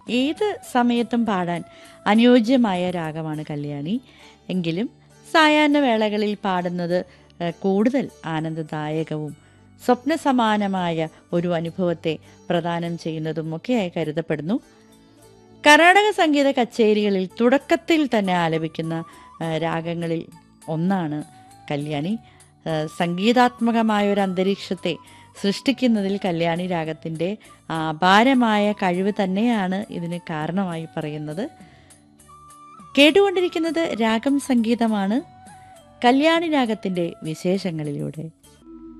ഏത് സമയത്തും പാടാൻ അനുയോജ്യമായ രാഗമാണ് കല്യാണി എങ്കിലും സായാഹ്ന വേളകളിൽ പാടുന്നത് ഏഹ്, കൂടുതൽ ആനന്ദദായകവും സ്വപ്നസമാനമായ ഒരു അനുഭവത്തെ പ്രദാനം ചെയ്യുന്നതും ഒക്കെയായി കരുതപ്പെടുന്നു കർണാടക സംഗീത കച്ചേരികളിൽ തുടക്കത്തിൽ തന്നെ ആലപിക്കുന്ന ആ, രാഗങ്ങളിൽ ഒന്നാണ് കല്യാണി ആ, സംഗീതാത്മകമായ ഒരു അന്തരീക്ഷത്തെ സൃഷ്ടിക്കുന്നതിൽ കല്യാണി രാഗത്തിൻ്റെ അപാരമായ കഴിവ് തന്നെയാണ് ഇതിന് കാരണമായി പറയുന്നത് കേട്ടുകൊണ്ടിരിക്കുന്നത് രാഗം സംഗീതമാണ് കല്യാണി രാഗത്തിൻ്റെ വിശേഷങ്ങളിലൂടെ